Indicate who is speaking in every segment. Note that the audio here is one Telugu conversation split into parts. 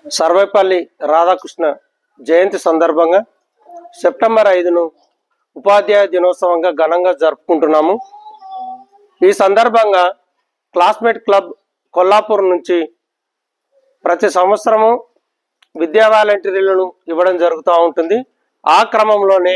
Speaker 1: సర్వేపల్లి రాధాకృష్ణ జయంతి సందర్భంగా సెప్టెంబర్ ఐదును ఉపాధ్యాయ దినోత్సవంగా ఘనంగా జరుపుకుంటున్నాము ఈ సందర్భంగా క్లాస్మేట్ క్లబ్ కొల్లాపూర్ నుంచి ప్రతి సంవత్సరము విద్యా వాలంటీర్లను ఇవ్వడం జరుగుతూ ఉంటుంది ఆ క్రమంలోనే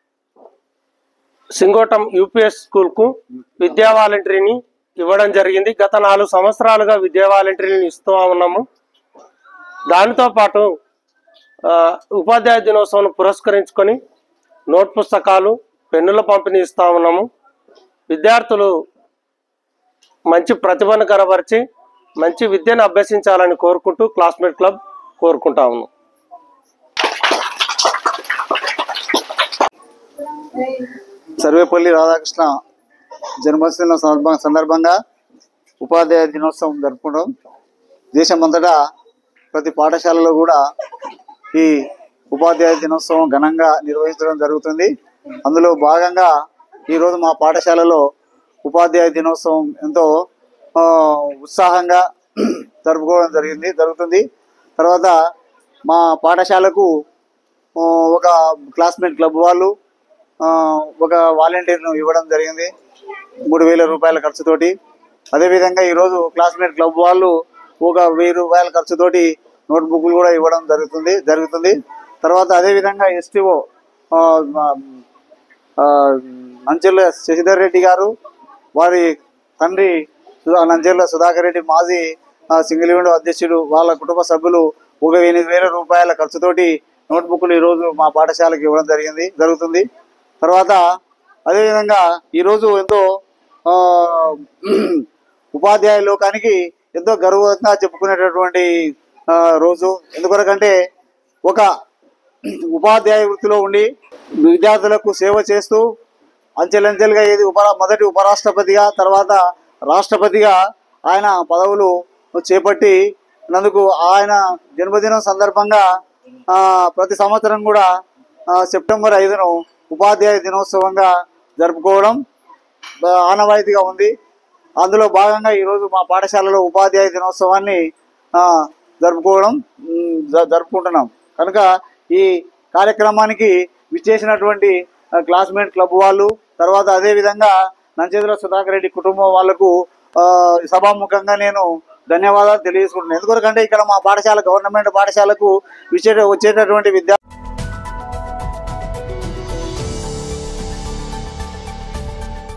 Speaker 1: సింగోటం యూపీఎస్ స్కూల్కు విద్యా వాలంటీర్ని ఇవ్వడం జరిగింది గత నాలుగు సంవత్సరాలుగా విద్యా వాలంటీర్ని ఇస్తూ ఉన్నాము దానితో పాటు ఆ, ఉపాధ్యాయ దినోత్సవం పురస్కరించుకొని నోట్ పుస్తకాలు పెన్నుల పంపిణీ ఇస్తా ఉన్నాము విద్యార్థులు మంచి ప్రతిభను కనబరిచి మంచి విద్యను అభ్యసించాలని కోరుకుంటూ క్లాస్మేట్ క్లబ్ కోరుకుంటా ఉన్నాం
Speaker 2: సర్వేపల్లి రాధాకృష్ణ జన్మదిన సందర్భ- సందర్భంగా ఉపాధ్యాయ దినోత్సవం జరుపుకుంటాం దేశమంతటా ప్రతి పాఠశాలలో కూడా ఈ ఉపాధ్యాయ దినోత్సవం ఘనంగా నిర్వహించడం జరుగుతుంది అందులో భాగంగా ఈరోజు మా పాఠశాలలో ఉపాధ్యాయ దినోత్సవం ఎంతో ఆ, ఉత్సాహంగా జరుపుకోవడం జరిగింది జరుగుతుంది తర్వాత మా పాఠశాలకు ఆ, ఒక క్లాస్మేట్ క్లబ్ వాళ్ళు ఆ, ఒక వాలంటీర్ను ఇవ్వడం జరిగింది మూడు వేల రూపాయల ఖర్చుతోటి అదేవిధంగా ఈరోజు క్లాస్మేట్ క్లబ్ వాళ్ళు ఒక వెయ్యి రూపాయల ఖర్చుతోటి నోట్ బుక్లు కూడా ఇవ్వడం జరుగుతుంది జరుగుతుంది తర్వాత అదేవిధంగా ఎస్టీఓ నంచెల్ల శశిధర్ రెడ్డి గారు వారి తండ్రి సుధా- నంచెల్ల సుధాకర్ రెడ్డి మాజీ ఆ, సింగిల్ విండో అధ్యక్షుడు వాళ్ళ కుటుంబ సభ్యులు ఒక ఎనిమిది వేల రూపాయల ఖర్చుతోటి నోట్బుక్లు ఈరోజు మా పాఠశాలకు ఇవ్వడం జరిగింది జరుగుతుంది తర్వాత అదేవిధంగా ఈరోజు ఎంతో ఆ, ఉపాధ్యాయ లోకానికి ఎంతో గర్వంగా చెప్పుకునేటటువంటి ఆ, రోజు ఎందుకొరకంటే ఒక ఉపాధ్యాయ వృత్తిలో ఉండి విద్యార్థులకు సేవ చేస్తూ అంచెలంచెలుగా ఏది ఉపరా మొదటి ఉపరాష్ట్రపతిగా తర్వాత రాష్ట్రపతిగా ఆయన పదవులు చేపట్టి నందుకు ఆయన జన్మదినం సందర్భంగా ఆ, ప్రతి సంవత్సరం కూడా ఆ, సెప్టెంబర్ ఐదును ఉపాధ్యాయ దినోత్సవంగా జరుపుకోవడం ఆ, ఆనవాయితీగా ఉంది అందులో భాగంగా ఈరోజు మా పాఠశాలలో ఉపాధ్యాయ దినోత్సవాన్ని ఆ, జరుపుకోవడం ఉమ్, జ- జరుపుకుంటున్నాం కనుక ఈ కార్యక్రమానికి విచ్చేసినటువంటి ఆ, క్లాస్మేట్ క్లబ్ వాళ్ళు తర్వాత అదేవిధంగా నంచేతుల సుధాకర్ రెడ్డి కుటుంబం వాళ్లకు ఆ, సభాముఖంగా నేను ధన్యవాదాలు తెలియజేసుకుంటున్నాను ఎందుకంటే ఇక్కడ మా పాఠశాల గవర్నమెంట్ పాఠశాలకు విచ్చే వచ్చేటటువంటి విద్యా